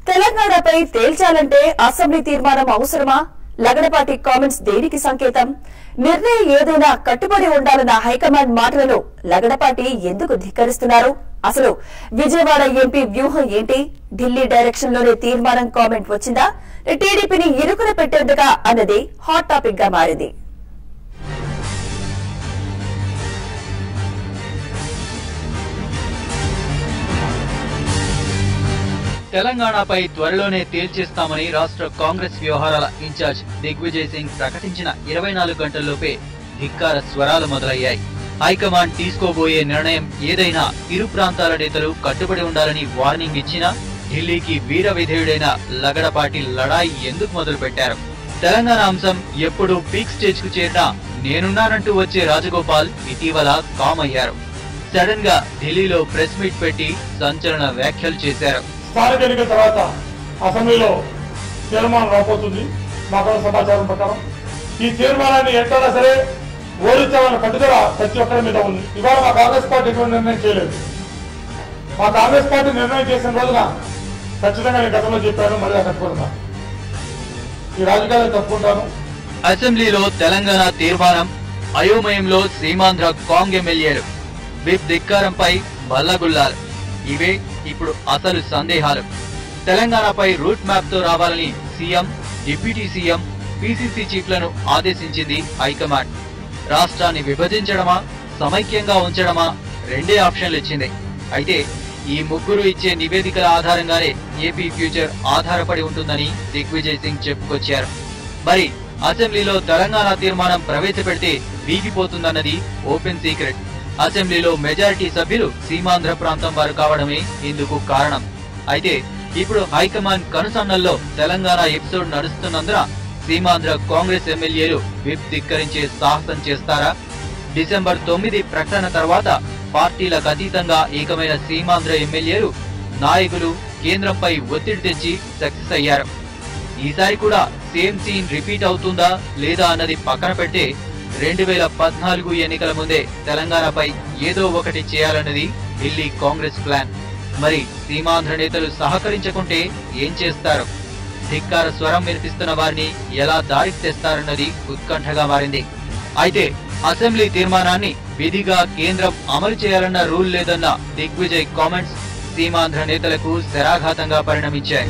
తెలంగాణపై తేల్చాలంటే అసెంబ్లీ తీర్మానం అవసరమా లగడపాటి కామెంట్స్ దేనికి సంకేతం నిర్ణయం ఏదైనా కట్టుబడి ఉండాలన్న హైకమాండ్ మాటలను లగడపాటి ఎందుకు ధిక్కరిస్తున్నారు అసలు విజయవాడ ఎంపీ వ్యూహం ఏంటి ఢిల్లీ డైరెక్షన్ లోనే తీర్మానం కామెంట్ వచ్చిందా టీడీపీని ఇరుకున పెట్టేందుగా అన్నది హాట్ టాపిక్ గా మారింది తెలంగాణపై త్వరలోనే తేల్చేస్తామని రాష్ట్ర కాంగ్రెస్ వ్యవహారాల ఇన్ఛార్జ్ దిగ్విజయ్ సింగ్ ప్రకటించిన ఇరవై నాలుగు గంటల్లోపే ధిక్కార స్వరాలు మొదలయ్యాయి హైకమాండ్ తీసుకోబోయే నిర్ణయం ఏదైనా ఇరు ప్రాంతాల నేతలు కట్టుబడి ఉండాలని వార్నింగ్ ఇచ్చినా ఢిల్లీకి వీర విధేయుడైన లగడపాటి లడాయి ఎందుకు మొదలుపెట్టారు తెలంగాణ అంశం ఎప్పుడు పీక్ స్టేజ్ కు చేరినా నేనున్నానంటూ వచ్చే రాజగోపాల్ ఇటీవల కామ్ అయ్యారు సడన్ గా ఢిల్లీలో ప్రెస్ మీట్ పెట్టి సంచలన వ్యాఖ్యలు చేశారు స్థానిక ఎన్నికల తర్వాత అసెంబ్లీలో తీర్మానం రాబోతుంది మాకు సమాచారం ప్రకారం ఈ తీర్మానాన్ని ఎట్లా సరే ఓడించాలన్న పట్టుదల ప్రతి ఒక్కరి మీద ఉంది ఇవాళ మా కాంగ్రెస్ పార్టీ ఎటువంటి నిర్ణయం చేయలేదు మా కాంగ్రెస్ పార్టీ నిర్ణయం చేసిన రోజున ఖచ్చితంగా నేను గతంలో చెప్పాను మళ్ళీ కట్టుకుంటున్నాను ఈ రాజకీయాలు తప్పుకుంటాను అసెంబ్లీలో తెలంగాణ తీర్మానం అయోమయంలో సీమాంధ్ర కాంగ్ ఎమ్మెల్యేలు విప్ ధిక్కారంపై బల్లగుల్లాలు ఇవే ఇప్పుడు అసలు సందేహాలు తెలంగాణపై రూట్ మ్యాప్ తో రావాలని సీఎం డిప్యూటీ సీఎం పిసిసి చీఫ్లను ఆదేశించింది హైకమాండ్ రాష్ట్రాన్ని విభజించడమా సమైక్యంగా ఉంచడమా రెండే ఆప్షన్లు ఇచ్చింది అయితే ఈ ముగ్గురు ఇచ్చే నివేదికల ఆధారంగానే ఏపీ ఫ్యూచర్ ఆధారపడి ఉంటుందని దిగ్విజయ్ సింగ్ చెప్పుకొచ్చారు మరి అసెంబ్లీలో తెలంగాణ తీర్మానం ప్రవేశపెడితే వీగిపోతుందన్నది ఓపెన్ సీక్రెట్ అసెంబ్లీలో మెజారిటీ సభ్యులు సీమాంధ్ర ప్రాంతం వారు కావడమే ఇందుకు కారణం అయితే ఇప్పుడు హైకమాండ్ కనుసన్నల్లో తెలంగాణ ఎపిసోడ్ నడుస్తున్నందున సీమాంధ్ర కాంగ్రెస్ ఎమ్మెల్యేలు విప్ ధిక్కరించే సాహసం చేస్తారా డిసెంబర్ తొమ్మిది ప్రకటన తర్వాత పార్టీలకు అతీతంగా ఏకమైన సీమాంధ్ర ఎమ్మెల్యేలు నాయకులు కేంద్రంపై ఒత్తిడి తెచ్చి సక్సెస్ అయ్యారు ఈసారి కూడా సేమ్ సీన్ రిపీట్ అవుతుందా లేదా అన్నది పక్కన పెడితే రెండు వేల పద్నాలుగు ఎన్నికల ముందే తెలంగాణపై ఏదో ఒకటి చేయాలన్నది ఢిల్లీ కాంగ్రెస్ ప్లాన్ మరి సీమాంధ్ర నేతలు సహకరించకుంటే ఏం చేస్తారు ధిక్కార స్వరం వినిపిస్తున్న వారిని ఎలా దారికి తెస్తారన్నది ఉత్కంఠగా మారింది అయితే అసెంబ్లీ తీర్మానాన్ని విధిగా కేంద్రం అమలు చేయాలన్న రూల్ లేదన్న దిగ్విజయ్ కామెంట్స్ సీమాంధ్ర నేతలకు శరాఘాతంగా పరిణమించాయి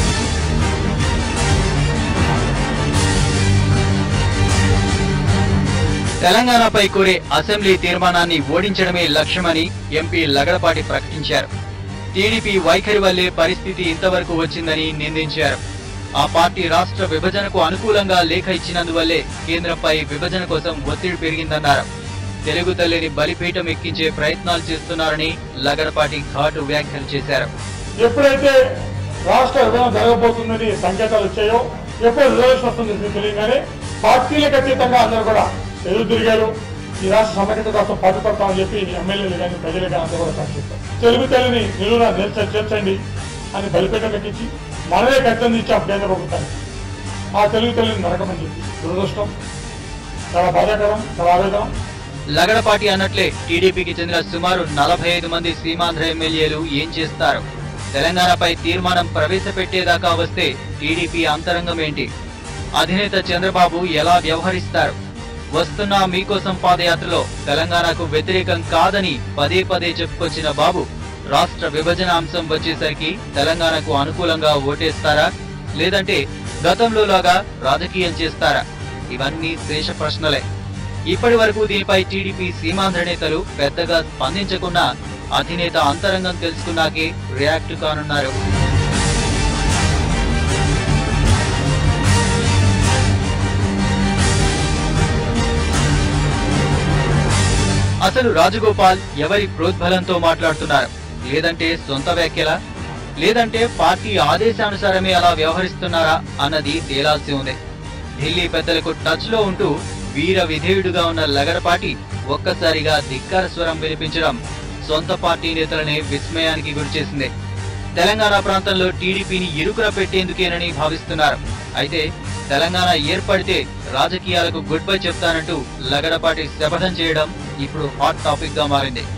తెలంగాణపై కోరే అసెంబ్లీ తీర్మానాన్ని ఓడించడమే లక్ష్యమని ఎంపీ లగడపాటి ప్రకటించారు టీడీపీ వైఖరి వల్లే పరిస్థితి ఇంతవరకు వచ్చిందని నిందించారు ఆ పార్టీ రాష్ట్ర విభజనకు అనుకూలంగా లేఖ ఇచ్చినందువల్లే కేంద్రంపై విభజన కోసం ఒత్తిడి పెరిగిందన్నారు తెలుగు తల్లిని బలిపీఠం ఎక్కించే ప్రయత్నాలు చేస్తున్నారని లగడపాటి ఘాటు వ్యాఖ్యలు చేశారు ఎప్పుడైతే రాష్ట్ర విభజన జరగబోతుందని సంకేతాలు వచ్చాయో ఎప్పుడు రిజర్వేషన్ వస్తుంది తెలియగానే పార్టీలకు అతీతంగా అందరూ కూడా ఎదురు తిరిగారు ఈ రాష్ట్ర సమైక్యత కోసం పాటుపడతామని చెప్పి ఎమ్మెల్యేలు కానీ ప్రజలు కానీ అందరూ కూడా ప్రకటిస్తారు తెలుగు తల్లిని నిలువున నిల్చ చేర్చండి అని బలిపేట ఎక్కించి మనమే కట్టం ఇచ్చాం కేంద్ర ప్రభుత్వానికి ఆ తెలుగు తల్లిని నరకమని చెప్పి దురదృష్టం చాలా బాధాకరం చాలా ఆవేదనం లగడపాటి అన్నట్లే టీడీపీకి చెందిన సుమారు నలభై ఐదు మంది సీమాంధ్ర ఎమ్మెల్యేలు ఏం చేస్తారు తెలంగాణపై తీర్మానం ప్రవేశపెట్టేదాకా వస్తే టీడీపీ అంతరంగం ఏంటి అధినేత చంద్రబాబు ఎలా వ్యవహరిస్తారు వస్తున్న మీకోసం పాదయాత్రలో తెలంగాణకు వ్యతిరేకం కాదని పదే పదే చెప్పుకొచ్చిన బాబు రాష్ట్ర విభజన అంశం వచ్చేసరికి తెలంగాణకు అనుకూలంగా ఓటేస్తారా లేదంటే గతంలో లాగా రాజకీయం చేస్తారా ఇవన్నీ శేష ప్రశ్నలే ఇప్పటి వరకు దీనిపై టీడీపీ సీమాంధ్ర నేతలు పెద్దగా స్పందించకున్నా అధినేత అంతరంగం తెలుసుకున్నాకే రియాక్ట్ కానున్నారు అసలు రాజగోపాల్ ఎవరి ప్రోద్బలంతో మాట్లాడుతున్నారు లేదంటే సొంత వ్యాఖ్యలా లేదంటే పార్టీ ఆదేశానుసారమే అలా వ్యవహరిస్తున్నారా అన్నది తేలాల్సి ఉంది ఢిల్లీ పెద్దలకు టచ్ లో ఉంటూ వీర విధేయుడుగా ఉన్న లగడపాటి ఒక్కసారిగా ధిక్కార స్వరం వినిపించడం సొంత పార్టీ నేతలనే విస్మయానికి గురిచేసింది తెలంగాణ ప్రాంతంలో టీడీపీని ఇరుకున పెట్టేందుకేనని భావిస్తున్నారు అయితే తెలంగాణ ఏర్పడితే రాజకీయాలకు గుడ్ బై చెప్తానంటూ లగడపాటి శపథం చేయడం ఇప్పుడు హాట్ టాపిక్ గా మారింది